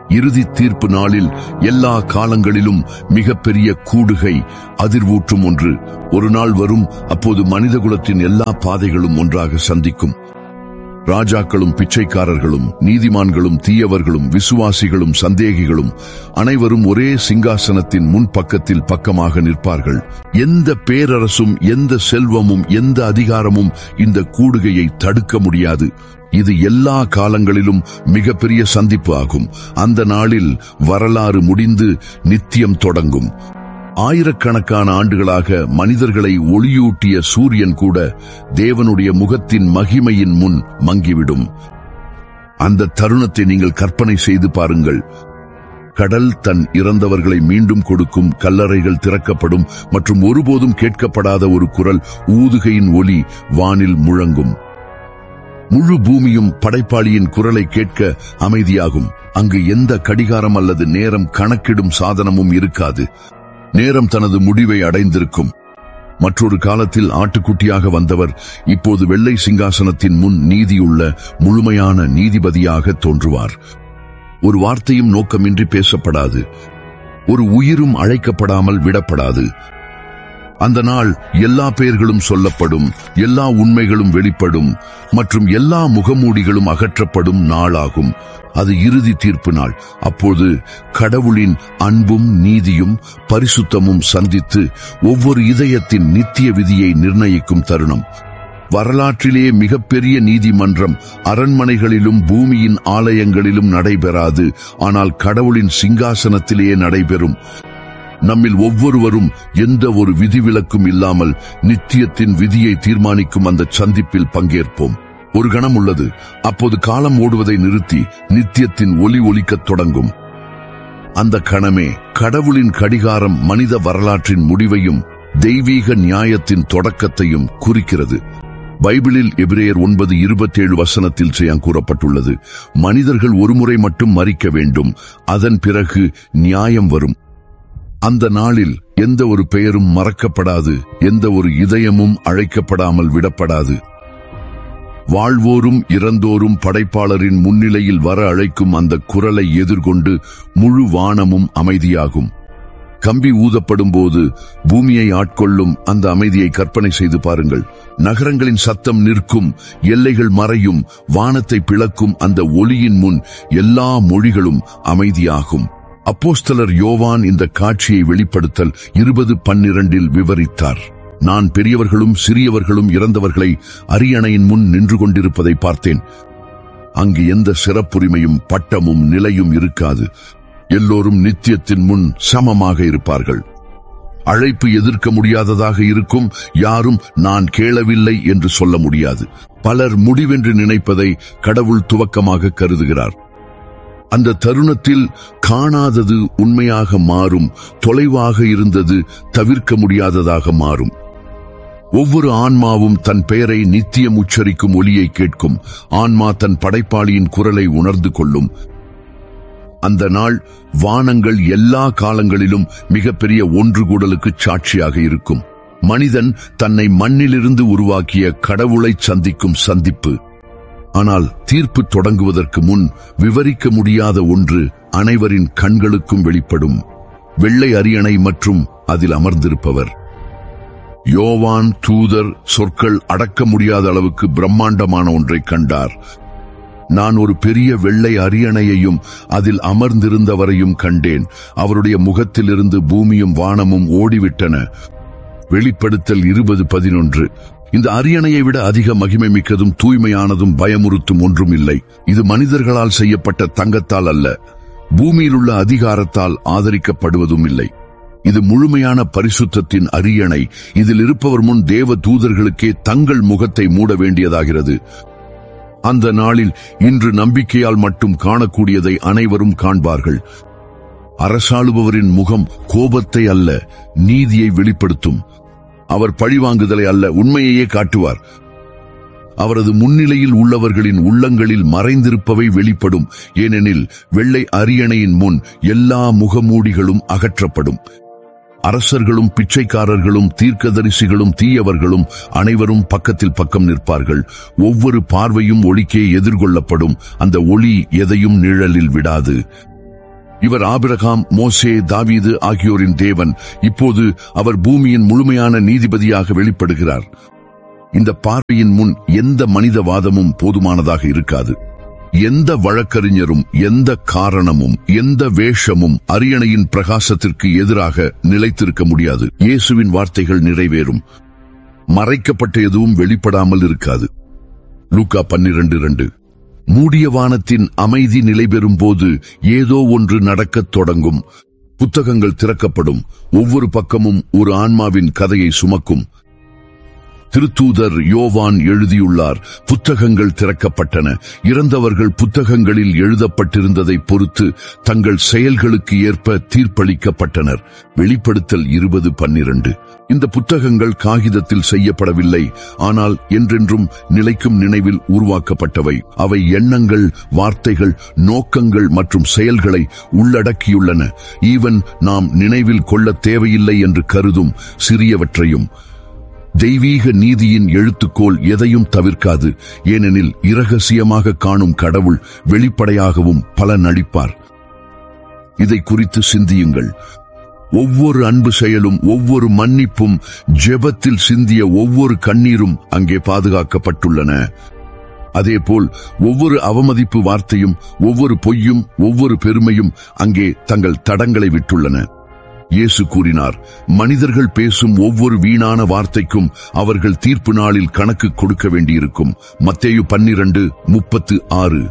இறுதி தீர்ப்பு நாளில் எல்லா காலங்களிலும் மிகப்பெரிய கூடுகை அதிர்வூற்றும் ஒன்று ஒரு நாள் வரும் அப்போது மனிதகுலத்தின் எல்லா பாதைகளும் ஒன்றாக சந்திக்கும் ராஜாக்களும் பிச்சைக்காரர்களும் நீதிமான்களும் தீயவர்களும் விசுவாசிகளும் சந்தேகிகளும் அனைவரும் ஒரே சிங்காசனத்தின் முன்பக்கத்தில் பக்கமாக நிற்பார்கள் எந்த பேரரசும் எந்த செல்வமும் எந்த அதிகாரமும் இந்த கூடுகையை தடுக்க முடியாது இது எல்லா காலங்களிலும் மிகப்பெரிய சந்திப்பு ஆகும் அந்த நாளில் வரலாறு முடிந்து நித்தியம் தொடங்கும் ஆயிரக்கணக்கான ஆண்டுகளாக மனிதர்களை ஒளியூட்டிய சூரியன் கூட தேவனுடைய முகத்தின் மகிமையின் முன் மங்கிவிடும் அந்த தருணத்தை நீங்கள் கற்பனை செய்து பாருங்கள் கடல் தன் இறந்தவர்களை மீண்டும் கொடுக்கும் கல்லறைகள் திறக்கப்படும் மற்றும் ஒருபோதும் கேட்கப்படாத ஒரு குரல் ஊதுகையின் ஒலி வானில் முழங்கும் முழு பூமியும் படைப்பாளியின் குரலை கேட்க அமைதியாகும் அங்கு எந்த கடிகாரம் அல்லது நேரம் கணக்கிடும் சாதனமும் இருக்காது நேரம் தனது முடிவை அடைந்திருக்கும் மற்றொரு காலத்தில் ஆட்டுக்குட்டியாக வந்தவர் இப்போது வெள்ளை சிங்காசனத்தின் முன் நீதியுள்ள முழுமையான நீதிபதியாக தோன்றுவார் ஒரு வார்த்தையும் நோக்கமின்றி பேசப்படாது ஒரு உயிரும் அழைக்கப்படாமல் விடப்படாது அந்த நாள் எல்லா பெயர்களும் சொல்லப்படும் எல்லா உண்மைகளும் வெளிப்படும் மற்றும் எல்லா முகமூடிகளும் அகற்றப்படும் நாளாகும் அது இறுதி தீர்ப்பு நாள் அப்போது கடவுளின் அன்பும் நீதியும் பரிசுத்தமும் சந்தித்து ஒவ்வொரு இதயத்தின் நித்திய விதியை நிர்ணயிக்கும் தருணம் வரலாற்றிலே மிகப்பெரிய நீதிமன்றம் அரண்மனைகளிலும் பூமியின் ஆலயங்களிலும் நடைபெறாது ஆனால் கடவுளின் சிங்காசனத்திலேயே நடைபெறும் நம்மில் ஒவ்வொருவரும் எந்த ஒரு விதிவிலக்கும் இல்லாமல் நித்தியத்தின் விதியை தீர்மானிக்கும் அந்த சந்திப்பில் பங்கேற்போம் ஒரு கணம் உள்ளது அப்போது காலம் ஓடுவதை நிறுத்தி நித்தியத்தின் ஒலி ஒலிக்கத் தொடங்கும் அந்த கணமே கடவுளின் கடிகாரம் மனித வரலாற்றின் முடிவையும் தெய்வீக நியாயத்தின் தொடக்கத்தையும் குறிக்கிறது பைபிளில் எபிரேயர் ஒன்பது இருபத்தேழு வசனத்தில் செய்யான் கூறப்பட்டுள்ளது மனிதர்கள் ஒருமுறை மட்டும் மறிக்க வேண்டும் அதன் பிறகு நியாயம் வரும் அந்த நாளில் எந்த ஒரு பெயரும் மறக்கப்படாது எந்த ஒரு இதயமும் அழைக்கப்படாமல் விடப்படாது வாழ்வோரும் இறந்தோரும் படைப்பாளரின் முன்னிலையில் வர அழைக்கும் அந்த குரலை எதிர்கொண்டு முழு வானமும் அமைதியாகும் கம்பி ஊதப்படும் போது பூமியை ஆட்கொள்ளும் அந்த அமைதியை கற்பனை செய்து பாருங்கள் நகரங்களின் சத்தம் நிற்கும் எல்லைகள் மறையும் வானத்தை பிளக்கும் அந்த ஒளியின் முன் எல்லா மொழிகளும் அமைதியாகும் அப்போஸ்தலர் யோவான் இந்த காட்சியை வெளிப்படுத்தல் இருபது பன்னிரண்டில் விவரித்தார் நான் பெரியவர்களும் சிறியவர்களும் இறந்தவர்களை அரியணையின் முன் நின்று கொண்டிருப்பதை பார்த்தேன் அங்கு எந்த சிறப்புரிமையும் பட்டமும் நிலையும் இருக்காது எல்லோரும் நித்தியத்தின் முன் சமமாக இருப்பார்கள் அழைப்பு எதிர்க்க முடியாததாக இருக்கும் யாரும் நான் கேளவில்லை என்று சொல்ல முடியாது பலர் முடிவென்று நினைப்பதை கடவுள் துவக்கமாக கருதுகிறார் அந்த தருணத்தில் காணாதது உண்மையாக மாறும் தொலைவாக இருந்தது தவிர்க்க முடியாததாக மாறும் ஒவ்வொரு ஆன்மாவும் தன் பெயரை நித்தியம் உச்சரிக்கும் ஒலியை கேட்கும் ஆன்மா தன் படைப்பாளியின் குரலை உணர்ந்து கொள்ளும் அந்த நாள் வானங்கள் எல்லா காலங்களிலும் மிகப்பெரிய ஒன்று கூடலுக்கு சாட்சியாக இருக்கும் மனிதன் தன்னை மண்ணிலிருந்து உருவாக்கிய கடவுளை சந்திக்கும் சந்திப்பு ஆனால் தீர்ப்பு தொடங்குவதற்கு முன் விவரிக்க முடியாத ஒன்று அனைவரின் கண்களுக்கும் வெளிப்படும் வெள்ளை அரியணை மற்றும் அதில் அமர்ந்திருப்பவர் யோவான் தூதர் சொற்கள் அடக்க முடியாத அளவுக்கு பிரம்மாண்டமான ஒன்றை கண்டார் நான் ஒரு பெரிய வெள்ளை அரியணையையும் அதில் அமர்ந்திருந்தவரையும் கண்டேன் அவருடைய முகத்திலிருந்து பூமியும் வானமும் ஓடிவிட்டன வெளிப்படுத்தல் இருபது பதினொன்று இந்த அரியணையை விட அதிக மகிமை மிக்கதும் தூய்மையானதும் பயமுறுத்தும் ஒன்றும் இல்லை இது மனிதர்களால் செய்யப்பட்ட தங்கத்தால் அல்ல பூமியில் உள்ள அதிகாரத்தால் ஆதரிக்கப்படுவதும் இல்லை இது முழுமையான பரிசுத்தத்தின் அரியணை இதில் இருப்பவர் முன் தேவ தூதர்களுக்கே தங்கள் முகத்தை மூட வேண்டியதாகிறது அந்த நாளில் இன்று நம்பிக்கையால் மட்டும் காணக்கூடியதை அனைவரும் காண்பார்கள் அரசாளுபவரின் முகம் கோபத்தை அல்ல நீதியை வெளிப்படுத்தும் அவர் பழிவாங்குதலை அல்ல உண்மையையே காட்டுவார் அவரது முன்னிலையில் உள்ளவர்களின் உள்ளங்களில் மறைந்திருப்பவை வெளிப்படும் ஏனெனில் வெள்ளை அரியணையின் முன் எல்லா முகமூடிகளும் அகற்றப்படும் அரசர்களும் பிச்சைக்காரர்களும் தீர்க்கதரிசிகளும் தீயவர்களும் அனைவரும் பக்கத்தில் பக்கம் நிற்பார்கள் ஒவ்வொரு பார்வையும் ஒளிக்கே எதிர்கொள்ளப்படும் அந்த ஒளி எதையும் நிழலில் விடாது இவர் ஆபிரகாம் மோசே தாவீது ஆகியோரின் தேவன் இப்போது அவர் பூமியின் முழுமையான நீதிபதியாக வெளிப்படுகிறார் இந்த பார்வையின் முன் எந்த மனிதவாதமும் போதுமானதாக இருக்காது எந்த வழக்கறிஞரும் எந்த காரணமும் எந்த வேஷமும் அரியணையின் பிரகாசத்திற்கு எதிராக நிலைத்திருக்க முடியாது இயேசுவின் வார்த்தைகள் நிறைவேறும் மறைக்கப்பட்ட எதுவும் வெளிப்படாமல் இருக்காது லூக்கா பன்னிரண்டு இரண்டு மூடிய வானத்தின் அமைதி நிலை பெறும் போது ஏதோ ஒன்று நடக்கத் தொடங்கும் புத்தகங்கள் திறக்கப்படும் ஒவ்வொரு பக்கமும் ஒரு ஆன்மாவின் கதையை சுமக்கும் திருத்தூதர் யோவான் எழுதியுள்ளார் புத்தகங்கள் திறக்கப்பட்டன இறந்தவர்கள் புத்தகங்களில் எழுதப்பட்டிருந்ததை பொறுத்து தங்கள் செயல்களுக்கு ஏற்ப தீர்ப்பளிக்கப்பட்டனர் வெளிப்படுத்தல் இருபது பன்னிரண்டு இந்த புத்தகங்கள் காகிதத்தில் செய்யப்படவில்லை ஆனால் என்றென்றும் நிலைக்கும் நினைவில் உருவாக்கப்பட்டவை அவை எண்ணங்கள் வார்த்தைகள் நோக்கங்கள் மற்றும் செயல்களை உள்ளடக்கியுள்ளன ஈவன் நாம் நினைவில் கொள்ள தேவையில்லை என்று கருதும் சிறியவற்றையும் தெய்வீக நீதியின் எழுத்துக்கோல் எதையும் தவிர்க்காது ஏனெனில் இரகசியமாக காணும் கடவுள் வெளிப்படையாகவும் பலன் அளிப்பார் இதை குறித்து சிந்தியுங்கள் ஒவ்வொரு அன்பு செயலும் ஒவ்வொரு மன்னிப்பும் ஜெபத்தில் சிந்திய ஒவ்வொரு கண்ணீரும் அங்கே பாதுகாக்கப்பட்டுள்ளன அதேபோல் ஒவ்வொரு அவமதிப்பு வார்த்தையும் ஒவ்வொரு பொய்யும் ஒவ்வொரு பெருமையும் அங்கே தங்கள் தடங்களை விட்டுள்ளன இயேசு கூறினார் மனிதர்கள் பேசும் ஒவ்வொரு வீணான வார்த்தைக்கும் அவர்கள் தீர்ப்பு நாளில் கணக்கு கொடுக்க வேண்டியிருக்கும் மத்தேயு பன்னிரண்டு முப்பத்து ஆறு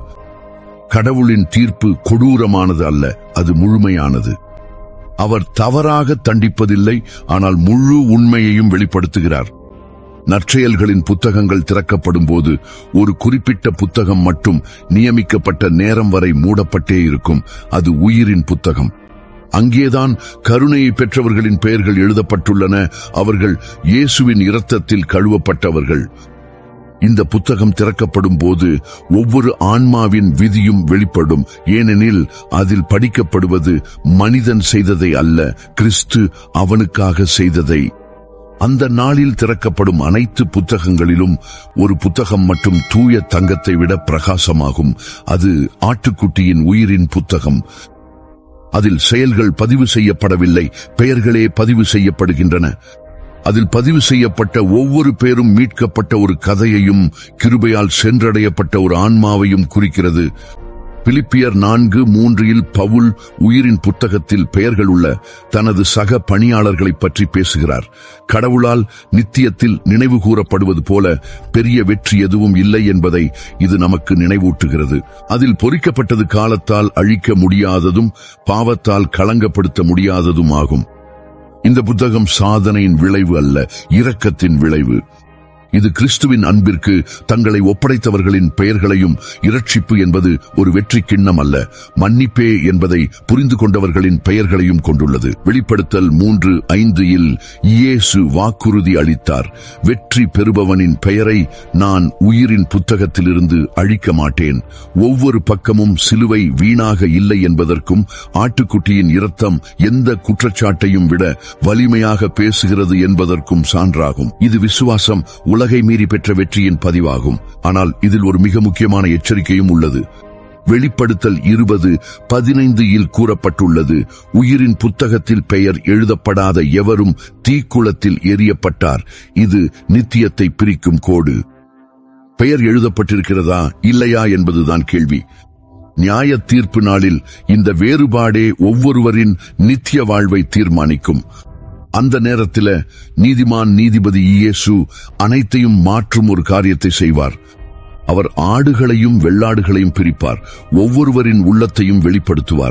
கடவுளின் தீர்ப்பு கொடூரமானது அல்ல அது முழுமையானது அவர் தவறாக தண்டிப்பதில்லை ஆனால் முழு உண்மையையும் வெளிப்படுத்துகிறார் நற்செயல்களின் புத்தகங்கள் திறக்கப்படும் போது ஒரு குறிப்பிட்ட புத்தகம் மட்டும் நியமிக்கப்பட்ட நேரம் வரை மூடப்பட்டே இருக்கும் அது உயிரின் புத்தகம் அங்கேதான் கருணையை பெற்றவர்களின் பெயர்கள் எழுதப்பட்டுள்ளன அவர்கள் இயேசுவின் இரத்தத்தில் கழுவப்பட்டவர்கள் இந்த புத்தகம் திறக்கப்படும் போது ஒவ்வொரு ஆன்மாவின் விதியும் வெளிப்படும் ஏனெனில் அதில் படிக்கப்படுவது மனிதன் செய்ததை அல்ல கிறிஸ்து அவனுக்காக செய்ததை அந்த நாளில் திறக்கப்படும் அனைத்து புத்தகங்களிலும் ஒரு புத்தகம் மட்டும் தூய தங்கத்தை விட பிரகாசமாகும் அது ஆட்டுக்குட்டியின் உயிரின் புத்தகம் அதில் செயல்கள் பதிவு செய்யப்படவில்லை பெயர்களே பதிவு செய்யப்படுகின்றன அதில் பதிவு செய்யப்பட்ட ஒவ்வொரு பேரும் மீட்கப்பட்ட ஒரு கதையையும் கிருபையால் சென்றடையப்பட்ட ஒரு ஆன்மாவையும் குறிக்கிறது பிலிப்பியர் நான்கு மூன்றில் பவுல் உயிரின் புத்தகத்தில் பெயர்கள் உள்ள தனது சக பணியாளர்களை பற்றி பேசுகிறார் கடவுளால் நித்தியத்தில் நினைவு கூறப்படுவது போல பெரிய வெற்றி எதுவும் இல்லை என்பதை இது நமக்கு நினைவூட்டுகிறது அதில் பொறிக்கப்பட்டது காலத்தால் அழிக்க முடியாததும் பாவத்தால் களங்கப்படுத்த முடியாததும் ஆகும் இந்த புத்தகம் சாதனையின் விளைவு அல்ல இரக்கத்தின் விளைவு இது கிறிஸ்துவின் அன்பிற்கு தங்களை ஒப்படைத்தவர்களின் பெயர்களையும் இரட்சிப்பு என்பது ஒரு வெற்றி கிண்ணம் அல்ல மன்னிப்பே என்பதை புரிந்து கொண்டவர்களின் பெயர்களையும் கொண்டுள்ளது வெளிப்படுத்தல் மூன்று ஐந்து இல் இயேசு வாக்குறுதி அளித்தார் வெற்றி பெறுபவனின் பெயரை நான் உயிரின் புத்தகத்திலிருந்து அழிக்க மாட்டேன் ஒவ்வொரு பக்கமும் சிலுவை வீணாக இல்லை என்பதற்கும் ஆட்டுக்குட்டியின் இரத்தம் எந்த குற்றச்சாட்டையும் விட வலிமையாக பேசுகிறது என்பதற்கும் சான்றாகும் இது விசுவாசம் உலகை மீறி பெற்ற வெற்றியின் பதிவாகும் ஆனால் இதில் ஒரு மிக முக்கியமான எச்சரிக்கையும் உள்ளது வெளிப்படுத்தல் இருபது பதினைந்து இல் கூறப்பட்டுள்ளது உயிரின் புத்தகத்தில் பெயர் எழுதப்படாத எவரும் தீக்குளத்தில் எரியப்பட்டார் இது நித்தியத்தை பிரிக்கும் கோடு பெயர் எழுதப்பட்டிருக்கிறதா இல்லையா என்பதுதான் கேள்வி நியாய தீர்ப்பு நாளில் இந்த வேறுபாடே ஒவ்வொருவரின் நித்திய வாழ்வை தீர்மானிக்கும் அந்த நேரத்தில் நீதிமான் நீதிபதி இயேசு அனைத்தையும் மாற்றும் ஒரு காரியத்தை செய்வார் அவர் ஆடுகளையும் வெள்ளாடுகளையும் பிரிப்பார் ஒவ்வொருவரின் உள்ளத்தையும் வெளிப்படுத்துவார்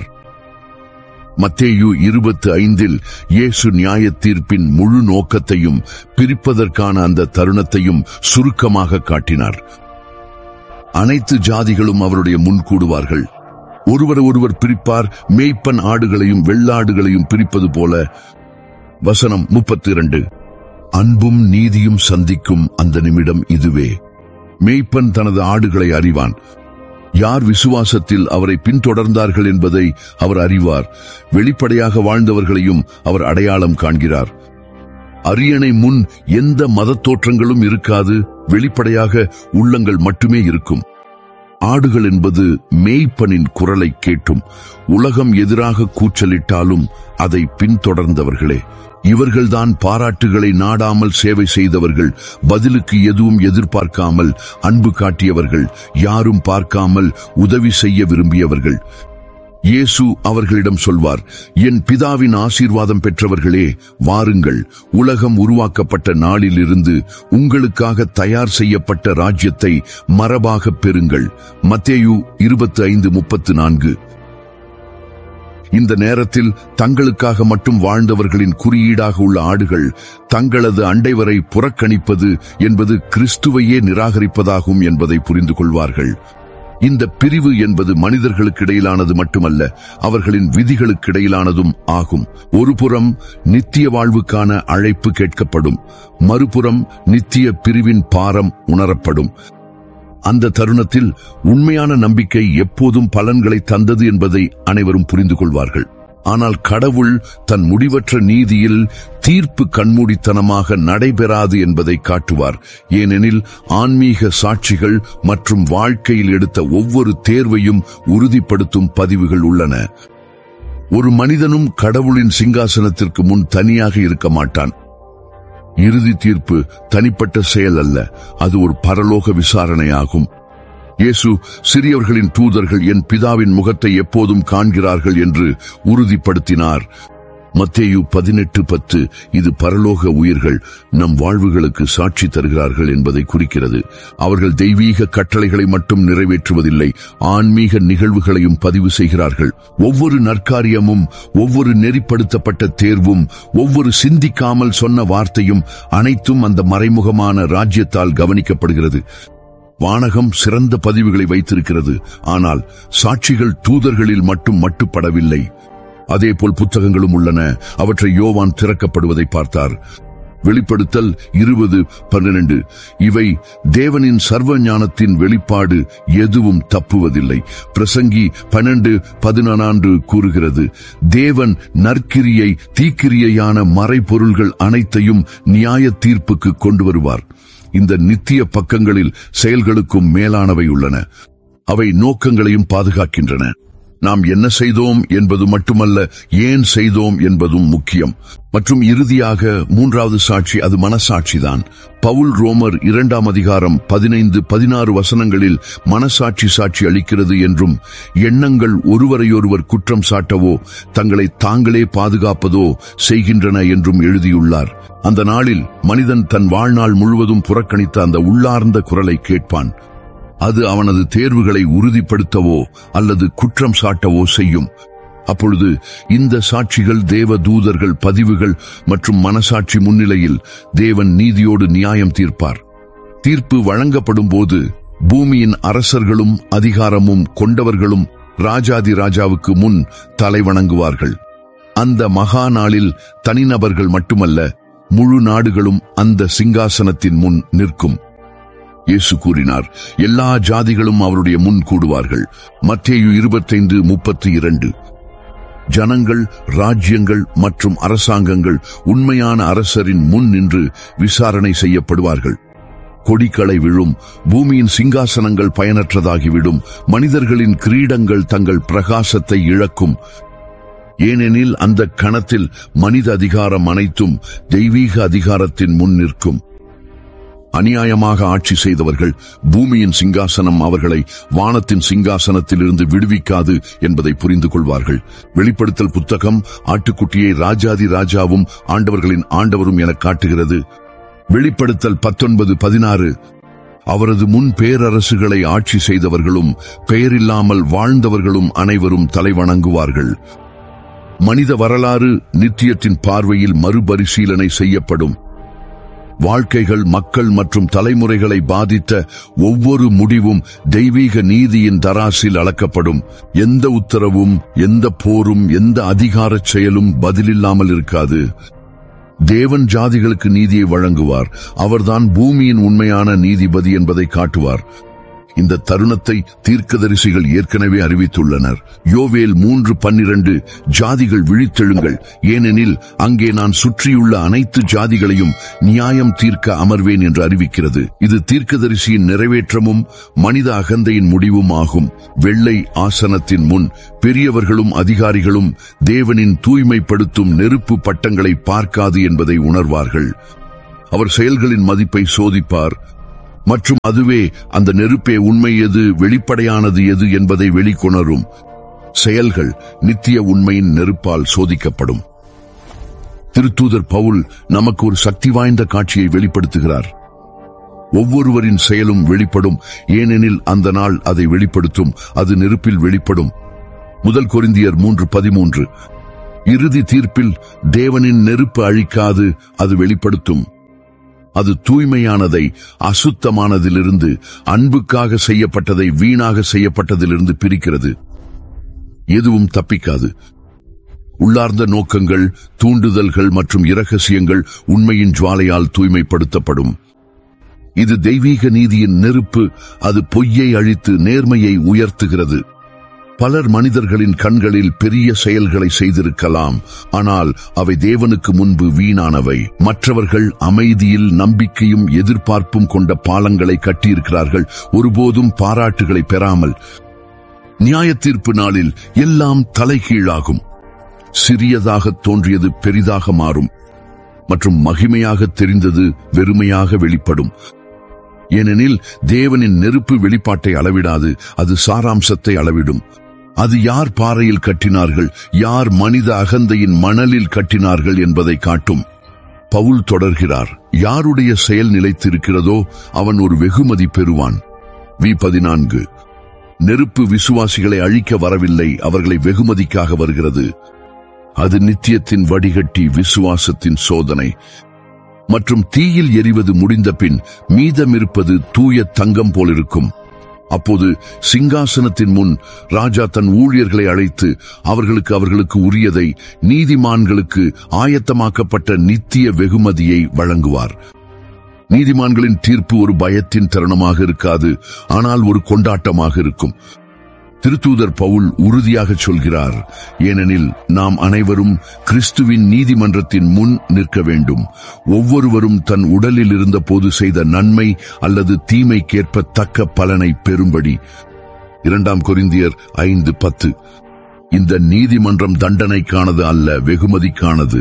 மத்தேயு இருபத்து ஐந்தில் இயேசு நியாய தீர்ப்பின் முழு நோக்கத்தையும் பிரிப்பதற்கான அந்த தருணத்தையும் சுருக்கமாக காட்டினார் அனைத்து ஜாதிகளும் அவருடைய முன் கூடுவார்கள் ஒருவர் ஒருவர் பிரிப்பார் மேய்ப்பன் ஆடுகளையும் வெள்ளாடுகளையும் பிரிப்பது போல வசனம் முப்பத்தி இரண்டு அன்பும் நீதியும் சந்திக்கும் அந்த நிமிடம் இதுவே மேய்ப்பன் தனது ஆடுகளை அறிவான் யார் விசுவாசத்தில் அவரை பின்தொடர்ந்தார்கள் என்பதை அவர் அறிவார் வெளிப்படையாக வாழ்ந்தவர்களையும் அவர் அடையாளம் காண்கிறார் அரியணை முன் எந்த மதத் தோற்றங்களும் இருக்காது வெளிப்படையாக உள்ளங்கள் மட்டுமே இருக்கும் ஆடுகள் என்பது மேய்ப்பனின் குரலை கேட்டும் உலகம் எதிராக கூச்சலிட்டாலும் அதை பின்தொடர்ந்தவர்களே இவர்கள்தான் பாராட்டுகளை நாடாமல் சேவை செய்தவர்கள் பதிலுக்கு எதுவும் எதிர்பார்க்காமல் அன்பு காட்டியவர்கள் யாரும் பார்க்காமல் உதவி செய்ய விரும்பியவர்கள் இயேசு அவர்களிடம் சொல்வார் என் பிதாவின் ஆசீர்வாதம் பெற்றவர்களே வாருங்கள் உலகம் உருவாக்கப்பட்ட நாளிலிருந்து உங்களுக்காக தயார் செய்யப்பட்ட ராஜ்யத்தை மரபாகப் பெறுங்கள் மத்தேயு இருபத்தி ஐந்து முப்பத்து நான்கு இந்த நேரத்தில் தங்களுக்காக மட்டும் வாழ்ந்தவர்களின் குறியீடாக உள்ள ஆடுகள் தங்களது அண்டைவரை புறக்கணிப்பது என்பது கிறிஸ்துவையே நிராகரிப்பதாகும் என்பதை புரிந்து கொள்வார்கள் இந்த பிரிவு என்பது மனிதர்களுக்கு இடையிலானது மட்டுமல்ல அவர்களின் விதிகளுக்கு இடையிலானதும் ஆகும் ஒருபுறம் நித்திய வாழ்வுக்கான அழைப்பு கேட்கப்படும் மறுபுறம் நித்திய பிரிவின் பாரம் உணரப்படும் அந்த தருணத்தில் உண்மையான நம்பிக்கை எப்போதும் பலன்களை தந்தது என்பதை அனைவரும் புரிந்து கொள்வார்கள் ஆனால் கடவுள் தன் முடிவற்ற நீதியில் தீர்ப்பு கண்மூடித்தனமாக நடைபெறாது என்பதை காட்டுவார் ஏனெனில் ஆன்மீக சாட்சிகள் மற்றும் வாழ்க்கையில் எடுத்த ஒவ்வொரு தேர்வையும் உறுதிப்படுத்தும் பதிவுகள் உள்ளன ஒரு மனிதனும் கடவுளின் சிங்காசனத்திற்கு முன் தனியாக இருக்க மாட்டான் இறுதி தீர்ப்பு தனிப்பட்ட செயல் அல்ல அது ஒரு பரலோக விசாரணையாகும் இயேசு சிறியவர்களின் தூதர்கள் என் பிதாவின் முகத்தை எப்போதும் காண்கிறார்கள் என்று உறுதிப்படுத்தினார் மத்தேயு பதினெட்டு பத்து இது பரலோக உயிர்கள் நம் வாழ்வுகளுக்கு சாட்சி தருகிறார்கள் என்பதை குறிக்கிறது அவர்கள் தெய்வீக கட்டளைகளை மட்டும் நிறைவேற்றுவதில்லை ஆன்மீக நிகழ்வுகளையும் பதிவு செய்கிறார்கள் ஒவ்வொரு நற்காரியமும் ஒவ்வொரு நெறிப்படுத்தப்பட்ட தேர்வும் ஒவ்வொரு சிந்திக்காமல் சொன்ன வார்த்தையும் அனைத்தும் அந்த மறைமுகமான ராஜ்யத்தால் கவனிக்கப்படுகிறது வானகம் சிறந்த பதிவுகளை வைத்திருக்கிறது ஆனால் சாட்சிகள் தூதர்களில் மட்டும் மட்டுப்படவில்லை அதேபோல் புத்தகங்களும் உள்ளன அவற்றை யோவான் திறக்கப்படுவதை பார்த்தார் வெளிப்படுத்தல் இருபது பன்னிரண்டு இவை தேவனின் சர்வ ஞானத்தின் வெளிப்பாடு எதுவும் தப்புவதில்லை பிரசங்கி பன்னெண்டு பதினான்கு கூறுகிறது தேவன் நற்கிரியை தீக்கிரியையான மறைபொருள்கள் அனைத்தையும் நியாய தீர்ப்புக்கு கொண்டு வருவார் இந்த நித்திய பக்கங்களில் செயல்களுக்கும் மேலானவை உள்ளன அவை நோக்கங்களையும் பாதுகாக்கின்றன நாம் என்ன செய்தோம் என்பது மட்டுமல்ல ஏன் செய்தோம் என்பதும் முக்கியம் மற்றும் இறுதியாக மூன்றாவது சாட்சி அது மனசாட்சிதான் பவுல் ரோமர் இரண்டாம் அதிகாரம் பதினைந்து பதினாறு வசனங்களில் மனசாட்சி சாட்சி அளிக்கிறது என்றும் எண்ணங்கள் ஒருவரையொருவர் குற்றம் சாட்டவோ தங்களை தாங்களே பாதுகாப்பதோ செய்கின்றன என்றும் எழுதியுள்ளார் அந்த நாளில் மனிதன் தன் வாழ்நாள் முழுவதும் புறக்கணித்த அந்த உள்ளார்ந்த குரலை கேட்பான் அது அவனது தேர்வுகளை உறுதிப்படுத்தவோ அல்லது குற்றம் சாட்டவோ செய்யும் அப்பொழுது இந்த சாட்சிகள் தேவ தூதர்கள் பதிவுகள் மற்றும் மனசாட்சி முன்னிலையில் தேவன் நீதியோடு நியாயம் தீர்ப்பார் தீர்ப்பு வழங்கப்படும் போது பூமியின் அரசர்களும் அதிகாரமும் கொண்டவர்களும் ராஜாதி ராஜாவுக்கு முன் தலை வணங்குவார்கள் அந்த மகா நாளில் தனிநபர்கள் மட்டுமல்ல முழு நாடுகளும் அந்த சிங்காசனத்தின் முன் நிற்கும் இயேசு கூறினார் எல்லா ஜாதிகளும் அவருடைய முன் கூடுவார்கள் மத்தேயு இருபத்தைந்து முப்பத்தி இரண்டு ஜனங்கள் ராஜ்யங்கள் மற்றும் அரசாங்கங்கள் உண்மையான அரசரின் முன் நின்று விசாரணை செய்யப்படுவார்கள் கொடிக்களை விழும் பூமியின் சிங்காசனங்கள் பயனற்றதாகிவிடும் மனிதர்களின் கிரீடங்கள் தங்கள் பிரகாசத்தை இழக்கும் ஏனெனில் அந்த கணத்தில் மனித அதிகாரம் அனைத்தும் தெய்வீக அதிகாரத்தின் முன் நிற்கும் அநியாயமாக ஆட்சி செய்தவர்கள் பூமியின் சிங்காசனம் அவர்களை வானத்தின் சிங்காசனத்திலிருந்து விடுவிக்காது என்பதை புரிந்து கொள்வார்கள் வெளிப்படுத்தல் புத்தகம் ஆட்டுக்குட்டியை ராஜாதி ராஜாவும் ஆண்டவர்களின் ஆண்டவரும் என காட்டுகிறது வெளிப்படுத்தல் பத்தொன்பது பதினாறு அவரது முன் பேரரசுகளை ஆட்சி செய்தவர்களும் பெயரில்லாமல் வாழ்ந்தவர்களும் அனைவரும் தலைவணங்குவார்கள் மனித வரலாறு நித்தியத்தின் பார்வையில் மறுபரிசீலனை செய்யப்படும் வாழ்க்கைகள் மக்கள் மற்றும் தலைமுறைகளை பாதித்த ஒவ்வொரு முடிவும் தெய்வீக நீதியின் தராசில் அளக்கப்படும் எந்த உத்தரவும் எந்த போரும் எந்த அதிகாரச் செயலும் பதிலில்லாமல் இருக்காது தேவன் ஜாதிகளுக்கு நீதியை வழங்குவார் அவர்தான் பூமியின் உண்மையான நீதிபதி என்பதை காட்டுவார் இந்த தருணத்தை தீர்க்கதரிசிகள் ஏற்கனவே அறிவித்துள்ளனர் யோவேல் மூன்று பன்னிரண்டு ஜாதிகள் விழித்தெழுங்கள் ஏனெனில் அங்கே நான் சுற்றியுள்ள அனைத்து ஜாதிகளையும் நியாயம் தீர்க்க அமர்வேன் என்று அறிவிக்கிறது இது தீர்க்கதரிசியின் நிறைவேற்றமும் மனித அகந்தையின் முடிவும் ஆகும் வெள்ளை ஆசனத்தின் முன் பெரியவர்களும் அதிகாரிகளும் தேவனின் தூய்மைப்படுத்தும் நெருப்பு பட்டங்களை பார்க்காது என்பதை உணர்வார்கள் அவர் செயல்களின் மதிப்பை சோதிப்பார் மற்றும் அதுவே அந்த நெருப்பே உண்மை எது வெளிப்படையானது எது என்பதை வெளிக்கொணரும் செயல்கள் நித்திய உண்மையின் நெருப்பால் சோதிக்கப்படும் திருத்தூதர் பவுல் நமக்கு ஒரு சக்தி வாய்ந்த காட்சியை வெளிப்படுத்துகிறார் ஒவ்வொருவரின் செயலும் வெளிப்படும் ஏனெனில் அந்த நாள் அதை வெளிப்படுத்தும் அது நெருப்பில் வெளிப்படும் முதல் கொரிந்தியர் மூன்று பதிமூன்று இறுதி தீர்ப்பில் தேவனின் நெருப்பு அழிக்காது அது வெளிப்படுத்தும் அது தூய்மையானதை அசுத்தமானதிலிருந்து அன்புக்காக செய்யப்பட்டதை வீணாக செய்யப்பட்டதிலிருந்து பிரிக்கிறது எதுவும் தப்பிக்காது உள்ளார்ந்த நோக்கங்கள் தூண்டுதல்கள் மற்றும் இரகசியங்கள் உண்மையின் ஜுவாலையால் தூய்மைப்படுத்தப்படும் இது தெய்வீக நீதியின் நெருப்பு அது பொய்யை அழித்து நேர்மையை உயர்த்துகிறது பலர் மனிதர்களின் கண்களில் பெரிய செயல்களை செய்திருக்கலாம் ஆனால் அவை தேவனுக்கு முன்பு வீணானவை மற்றவர்கள் அமைதியில் நம்பிக்கையும் எதிர்பார்ப்பும் கொண்ட பாலங்களை கட்டியிருக்கிறார்கள் ஒருபோதும் பாராட்டுகளை பெறாமல் நியாய தீர்ப்பு நாளில் எல்லாம் தலைகீழாகும் சிறியதாக தோன்றியது பெரிதாக மாறும் மற்றும் மகிமையாக தெரிந்தது வெறுமையாக வெளிப்படும் ஏனெனில் தேவனின் நெருப்பு வெளிப்பாட்டை அளவிடாது அது சாராம்சத்தை அளவிடும் அது யார் பாறையில் கட்டினார்கள் யார் மனித அகந்தையின் மணலில் கட்டினார்கள் என்பதை காட்டும் பவுல் தொடர்கிறார் யாருடைய செயல் நிலைத்திருக்கிறதோ அவன் ஒரு வெகுமதி பெறுவான் வி பதினான்கு நெருப்பு விசுவாசிகளை அழிக்க வரவில்லை அவர்களை வெகுமதிக்காக வருகிறது அது நித்தியத்தின் வடிகட்டி விசுவாசத்தின் சோதனை மற்றும் தீயில் எரிவது முடிந்த பின் மீதமிருப்பது தூய தங்கம் போலிருக்கும் அப்போது சிங்காசனத்தின் முன் ராஜா தன் ஊழியர்களை அழைத்து அவர்களுக்கு அவர்களுக்கு உரியதை நீதிமான்களுக்கு ஆயத்தமாக்கப்பட்ட நித்திய வெகுமதியை வழங்குவார் நீதிமான்களின் தீர்ப்பு ஒரு பயத்தின் தருணமாக இருக்காது ஆனால் ஒரு கொண்டாட்டமாக இருக்கும் திருத்தூதர் பவுல் உறுதியாக சொல்கிறார் ஏனெனில் நாம் அனைவரும் கிறிஸ்துவின் நீதிமன்றத்தின் முன் நிற்க வேண்டும் ஒவ்வொருவரும் தன் உடலில் இருந்தபோது செய்த நன்மை அல்லது தீமைக்கேற்ப தக்க பலனை பெறும்படி இரண்டாம் கொரிந்தியர் ஐந்து பத்து இந்த நீதிமன்றம் தண்டனைக்கானது அல்ல வெகுமதிக்கானது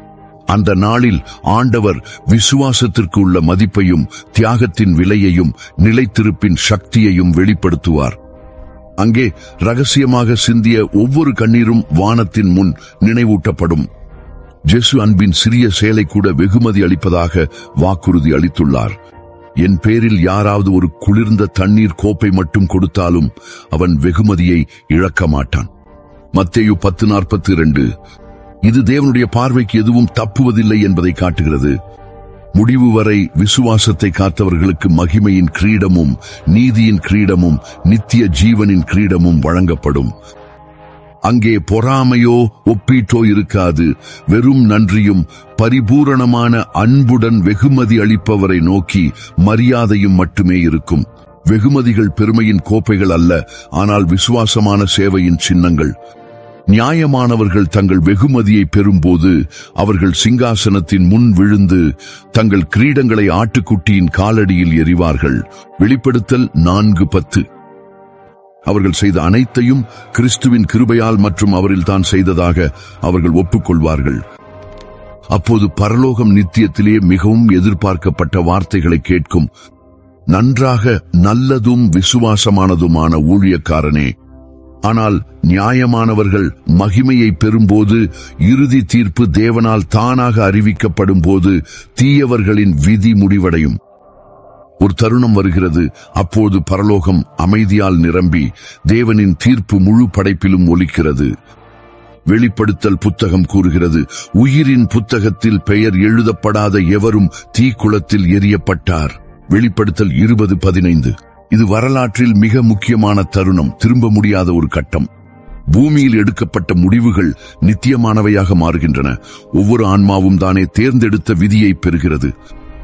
அந்த நாளில் ஆண்டவர் விசுவாசத்திற்கு உள்ள மதிப்பையும் தியாகத்தின் விலையையும் நிலைத்திருப்பின் சக்தியையும் வெளிப்படுத்துவார் அங்கே ரகசியமாக சிந்திய ஒவ்வொரு கண்ணீரும் வானத்தின் முன் நினைவூட்டப்படும் ஜெசு அன்பின் சிறிய செயலை கூட வெகுமதி அளிப்பதாக வாக்குறுதி அளித்துள்ளார் என் பேரில் யாராவது ஒரு குளிர்ந்த தண்ணீர் கோப்பை மட்டும் கொடுத்தாலும் அவன் வெகுமதியை இழக்க மாட்டான் மத்தேயு பத்து நாற்பத்தி இரண்டு இது தேவனுடைய பார்வைக்கு எதுவும் தப்புவதில்லை என்பதை காட்டுகிறது முடிவு வரை விசுவாசத்தை காத்தவர்களுக்கு மகிமையின் கிரீடமும் நீதியின் கிரீடமும் நித்திய ஜீவனின் கிரீடமும் வழங்கப்படும் அங்கே பொறாமையோ ஒப்பீட்டோ இருக்காது வெறும் நன்றியும் பரிபூரணமான அன்புடன் வெகுமதி அளிப்பவரை நோக்கி மரியாதையும் மட்டுமே இருக்கும் வெகுமதிகள் பெருமையின் கோப்பைகள் அல்ல ஆனால் விசுவாசமான சேவையின் சின்னங்கள் நியாயமானவர்கள் தங்கள் வெகுமதியை பெறும்போது அவர்கள் சிங்காசனத்தின் முன் விழுந்து தங்கள் கிரீடங்களை ஆட்டுக்குட்டியின் காலடியில் எறிவார்கள் வெளிப்படுத்தல் நான்கு பத்து அவர்கள் செய்த அனைத்தையும் கிறிஸ்துவின் கிருபையால் மற்றும் அவரில் தான் செய்ததாக அவர்கள் ஒப்புக்கொள்வார்கள் அப்போது பரலோகம் நித்தியத்திலே மிகவும் எதிர்பார்க்கப்பட்ட வார்த்தைகளை கேட்கும் நன்றாக நல்லதும் விசுவாசமானதுமான ஊழியக்காரனே ஆனால் நியாயமானவர்கள் மகிமையை பெறும்போது இறுதி தீர்ப்பு தேவனால் தானாக அறிவிக்கப்படும் போது தீயவர்களின் விதி முடிவடையும் ஒரு தருணம் வருகிறது அப்போது பரலோகம் அமைதியால் நிரம்பி தேவனின் தீர்ப்பு முழு படைப்பிலும் ஒலிக்கிறது வெளிப்படுத்தல் புத்தகம் கூறுகிறது உயிரின் புத்தகத்தில் பெயர் எழுதப்படாத எவரும் தீக்குளத்தில் எரியப்பட்டார் வெளிப்படுத்தல் இருபது பதினைந்து இது வரலாற்றில் மிக முக்கியமான தருணம் திரும்ப முடியாத ஒரு கட்டம் பூமியில் எடுக்கப்பட்ட முடிவுகள் நித்தியமானவையாக மாறுகின்றன ஒவ்வொரு ஆன்மாவும் தானே தேர்ந்தெடுத்த விதியை பெறுகிறது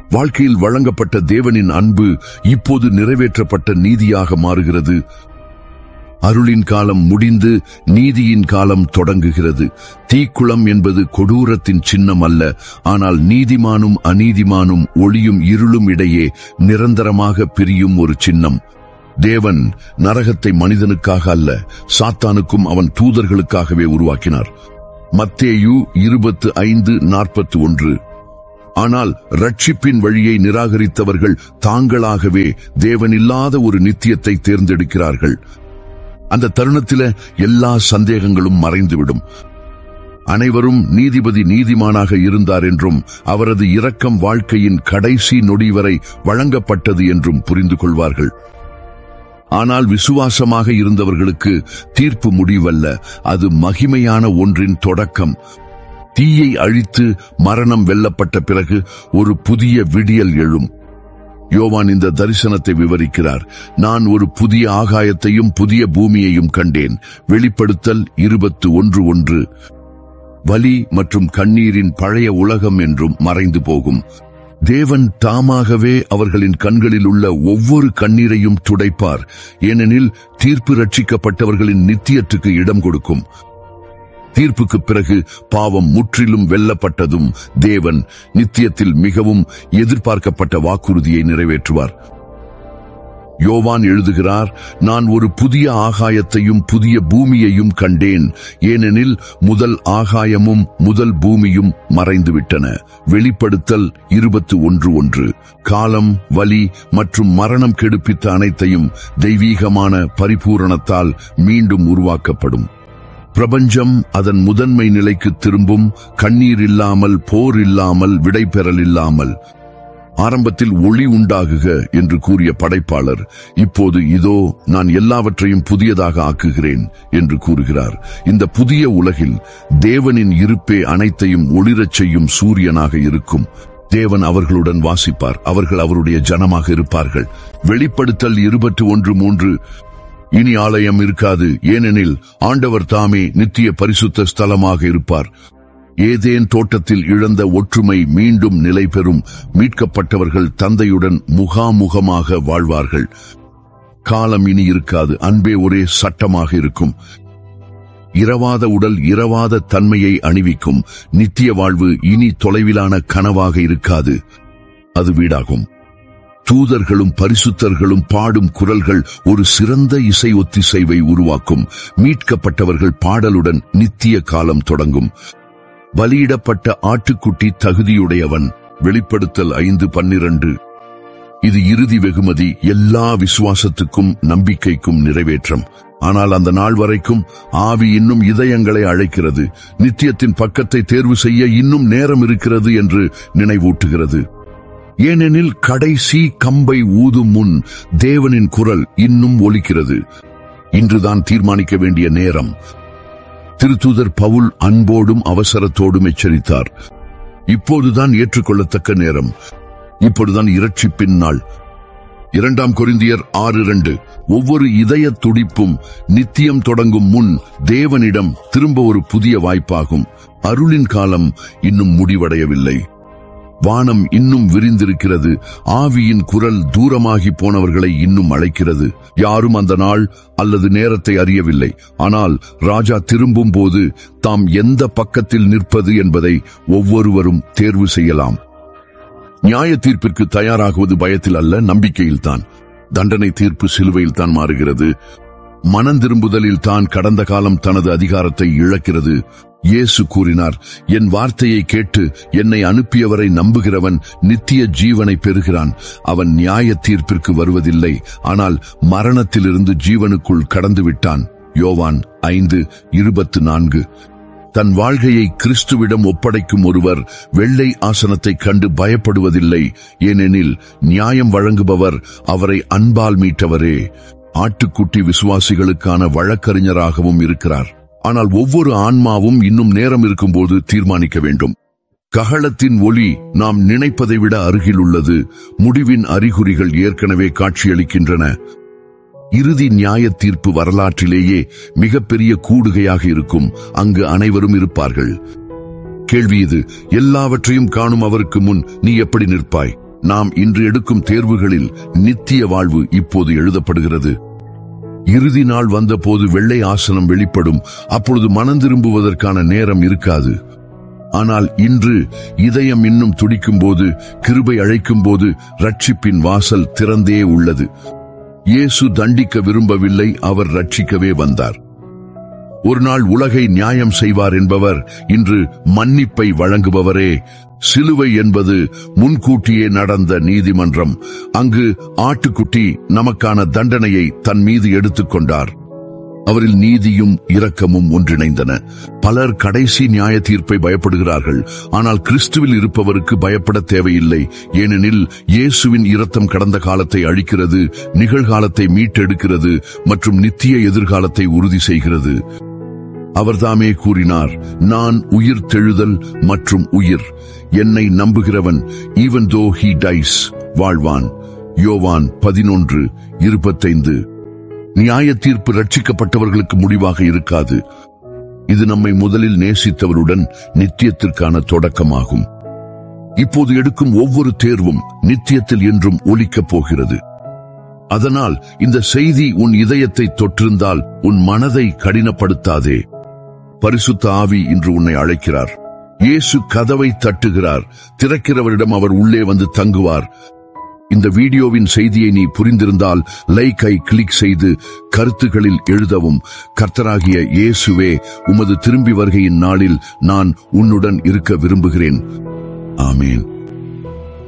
வாழ்க்கையில் வழங்கப்பட்ட தேவனின் அன்பு இப்போது நிறைவேற்றப்பட்ட நீதியாக மாறுகிறது அருளின் காலம் முடிந்து நீதியின் காலம் தொடங்குகிறது தீக்குளம் என்பது கொடூரத்தின் சின்னம் அல்ல ஆனால் நீதிமானும் அநீதிமானும் ஒளியும் இருளும் இடையே நிரந்தரமாக பிரியும் ஒரு சின்னம் தேவன் நரகத்தை மனிதனுக்காக அல்ல சாத்தானுக்கும் அவன் தூதர்களுக்காகவே உருவாக்கினார் மத்தேயு இருபத்து ஐந்து நாற்பத்தி ஒன்று ஆனால் ரட்சிப்பின் வழியை நிராகரித்தவர்கள் தாங்களாகவே தேவனில்லாத ஒரு நித்தியத்தை தேர்ந்தெடுக்கிறார்கள் அந்த தருணத்தில எல்லா சந்தேகங்களும் மறைந்துவிடும் அனைவரும் நீதிபதி நீதிமானாக இருந்தார் என்றும் அவரது இரக்கம் வாழ்க்கையின் கடைசி நொடி வரை வழங்கப்பட்டது என்றும் புரிந்து கொள்வார்கள் ஆனால் விசுவாசமாக இருந்தவர்களுக்கு தீர்ப்பு முடிவல்ல அது மகிமையான ஒன்றின் தொடக்கம் தீயை அழித்து மரணம் வெல்லப்பட்ட பிறகு ஒரு புதிய விடியல் எழும் யோவான் இந்த தரிசனத்தை விவரிக்கிறார் நான் ஒரு புதிய ஆகாயத்தையும் புதிய பூமியையும் கண்டேன் வெளிப்படுத்தல் இருபத்து ஒன்று ஒன்று வலி மற்றும் கண்ணீரின் பழைய உலகம் என்றும் மறைந்து போகும் தேவன் தாமாகவே அவர்களின் கண்களில் உள்ள ஒவ்வொரு கண்ணீரையும் துடைப்பார் ஏனெனில் தீர்ப்பு ரட்சிக்கப்பட்டவர்களின் நித்தியத்துக்கு இடம் கொடுக்கும் தீர்ப்புக்கு பிறகு பாவம் முற்றிலும் வெல்லப்பட்டதும் தேவன் நித்தியத்தில் மிகவும் எதிர்பார்க்கப்பட்ட வாக்குறுதியை நிறைவேற்றுவார் யோவான் எழுதுகிறார் நான் ஒரு புதிய ஆகாயத்தையும் புதிய பூமியையும் கண்டேன் ஏனெனில் முதல் ஆகாயமும் முதல் பூமியும் மறைந்துவிட்டன வெளிப்படுத்தல் இருபத்து ஒன்று ஒன்று காலம் வலி மற்றும் மரணம் கெடுப்பித்த அனைத்தையும் தெய்வீகமான பரிபூரணத்தால் மீண்டும் உருவாக்கப்படும் பிரபஞ்சம் அதன் முதன்மை நிலைக்கு திரும்பும் கண்ணீர் இல்லாமல் போர் இல்லாமல் விடைபெறல் இல்லாமல் ஆரம்பத்தில் ஒளி உண்டாகுக என்று கூறிய படைப்பாளர் இப்போது இதோ நான் எல்லாவற்றையும் புதியதாக ஆக்குகிறேன் என்று கூறுகிறார் இந்த புதிய உலகில் தேவனின் இருப்பே அனைத்தையும் ஒளிரச் செய்யும் சூரியனாக இருக்கும் தேவன் அவர்களுடன் வாசிப்பார் அவர்கள் அவருடைய ஜனமாக இருப்பார்கள் வெளிப்படுத்தல் இருபத்தி ஒன்று மூன்று இனி ஆலயம் இருக்காது ஏனெனில் ஆண்டவர் தாமே நித்திய பரிசுத்த ஸ்தலமாக இருப்பார் ஏதேன் தோட்டத்தில் இழந்த ஒற்றுமை மீண்டும் நிலை பெறும் மீட்கப்பட்டவர்கள் தந்தையுடன் முகாமுகமாக வாழ்வார்கள் காலம் இனி இருக்காது அன்பே ஒரே சட்டமாக இருக்கும் இரவாத உடல் இரவாத தன்மையை அணிவிக்கும் நித்திய வாழ்வு இனி தொலைவிலான கனவாக இருக்காது அது வீடாகும் தூதர்களும் பரிசுத்தர்களும் பாடும் குரல்கள் ஒரு சிறந்த இசை ஒத்திசைவை உருவாக்கும் மீட்கப்பட்டவர்கள் பாடலுடன் நித்திய காலம் தொடங்கும் பலியிடப்பட்ட ஆட்டுக்குட்டி தகுதியுடையவன் வெளிப்படுத்தல் ஐந்து பன்னிரண்டு இது இறுதி வெகுமதி எல்லா விசுவாசத்துக்கும் நம்பிக்கைக்கும் நிறைவேற்றம் ஆனால் அந்த நாள் வரைக்கும் ஆவி இன்னும் இதயங்களை அழைக்கிறது நித்தியத்தின் பக்கத்தை தேர்வு செய்ய இன்னும் நேரம் இருக்கிறது என்று நினைவூட்டுகிறது ஏனெனில் கடைசி கம்பை ஊதும் முன் தேவனின் குரல் இன்னும் ஒலிக்கிறது இன்றுதான் தீர்மானிக்க வேண்டிய நேரம் திருத்தூதர் பவுல் அன்போடும் அவசரத்தோடும் எச்சரித்தார் இப்போதுதான் ஏற்றுக்கொள்ளத்தக்க நேரம் இப்பொழுதுதான் இரட்சிப்பின் நாள் இரண்டாம் கொரிந்தியர் ஆறு இரண்டு ஒவ்வொரு இதய துடிப்பும் நித்தியம் தொடங்கும் முன் தேவனிடம் திரும்ப ஒரு புதிய வாய்ப்பாகும் அருளின் காலம் இன்னும் முடிவடையவில்லை வானம் இன்னும் விரிந்திருக்கிறது ஆவியின் குரல் தூரமாகி போனவர்களை இன்னும் அழைக்கிறது யாரும் அந்த நாள் அல்லது நேரத்தை அறியவில்லை ஆனால் ராஜா திரும்பும் போது தாம் எந்த பக்கத்தில் நிற்பது என்பதை ஒவ்வொருவரும் தேர்வு செய்யலாம் நியாய தீர்ப்பிற்கு தயாராகுவது பயத்தில் அல்ல நம்பிக்கையில்தான் தண்டனை தீர்ப்பு சிலுவையில் தான் மாறுகிறது மனம் திரும்புதலில் தான் கடந்த காலம் தனது அதிகாரத்தை இழக்கிறது இயேசு கூறினார் என் வார்த்தையை கேட்டு என்னை அனுப்பியவரை நம்புகிறவன் நித்திய ஜீவனை பெறுகிறான் அவன் நியாய தீர்ப்பிற்கு வருவதில்லை ஆனால் மரணத்திலிருந்து ஜீவனுக்குள் கடந்து விட்டான் யோவான் ஐந்து இருபத்து நான்கு தன் வாழ்க்கையை கிறிஸ்துவிடம் ஒப்படைக்கும் ஒருவர் வெள்ளை ஆசனத்தைக் கண்டு பயப்படுவதில்லை ஏனெனில் நியாயம் வழங்குபவர் அவரை அன்பால் மீட்டவரே ஆட்டுக்குட்டி விசுவாசிகளுக்கான வழக்கறிஞராகவும் இருக்கிறார் ஆனால் ஒவ்வொரு ஆன்மாவும் இன்னும் நேரம் இருக்கும்போது தீர்மானிக்க வேண்டும் ககளத்தின் ஒளி நாம் நினைப்பதை விட அருகில் உள்ளது முடிவின் அறிகுறிகள் ஏற்கனவே காட்சியளிக்கின்றன இறுதி நியாய தீர்ப்பு வரலாற்றிலேயே மிகப்பெரிய கூடுகையாக இருக்கும் அங்கு அனைவரும் இருப்பார்கள் கேள்வி இது எல்லாவற்றையும் காணும் அவருக்கு முன் நீ எப்படி நிற்பாய் நாம் இன்று எடுக்கும் தேர்வுகளில் நித்திய வாழ்வு இப்போது எழுதப்படுகிறது இறுதி நாள் வந்தபோது வெள்ளை ஆசனம் வெளிப்படும் அப்பொழுது மனம் திரும்புவதற்கான நேரம் இருக்காது ஆனால் இன்று இதயம் இன்னும் துடிக்கும் போது கிருபை அழைக்கும் போது ரட்சிப்பின் வாசல் திறந்தே உள்ளது இயேசு தண்டிக்க விரும்பவில்லை அவர் ரட்சிக்கவே வந்தார் ஒரு நாள் உலகை நியாயம் செய்வார் என்பவர் இன்று மன்னிப்பை வழங்குபவரே சிலுவை என்பது முன்கூட்டியே நடந்த நீதிமன்றம் அங்கு ஆட்டுக்குட்டி நமக்கான தண்டனையை தன் மீது எடுத்துக்கொண்டார் அவரில் நீதியும் இரக்கமும் ஒன்றிணைந்தன பலர் கடைசி நியாய தீர்ப்பை பயப்படுகிறார்கள் ஆனால் கிறிஸ்துவில் இருப்பவருக்கு பயப்பட தேவையில்லை ஏனெனில் இயேசுவின் இரத்தம் கடந்த காலத்தை அழிக்கிறது நிகழ்காலத்தை மீட்டெடுக்கிறது மற்றும் நித்திய எதிர்காலத்தை உறுதி செய்கிறது அவர்தாமே கூறினார் நான் உயிர் தெழுதல் மற்றும் உயிர் என்னை நம்புகிறவன் ஈவன் தோ ஹி டைஸ் வாழ்வான் யோவான் பதினொன்று இருபத்தைந்து நியாய தீர்ப்பு ரட்சிக்கப்பட்டவர்களுக்கு முடிவாக இருக்காது இது நம்மை முதலில் நேசித்தவருடன் நித்தியத்திற்கான தொடக்கமாகும் இப்போது எடுக்கும் ஒவ்வொரு தேர்வும் நித்தியத்தில் என்றும் ஒலிக்கப் போகிறது அதனால் இந்த செய்தி உன் இதயத்தை தொற்றிருந்தால் உன் மனதை கடினப்படுத்தாதே பரிசுத்த ஆவி இன்று உன்னை அழைக்கிறார் இயேசு கதவை தட்டுகிறார் திறக்கிறவரிடம் அவர் உள்ளே வந்து தங்குவார் இந்த வீடியோவின் செய்தியை நீ புரிந்திருந்தால் லைக்கை கிளிக் செய்து கருத்துகளில் எழுதவும் கர்த்தராகிய இயேசுவே உமது திரும்பி வருகையின் நாளில் நான் உன்னுடன் இருக்க விரும்புகிறேன் ஆமேன்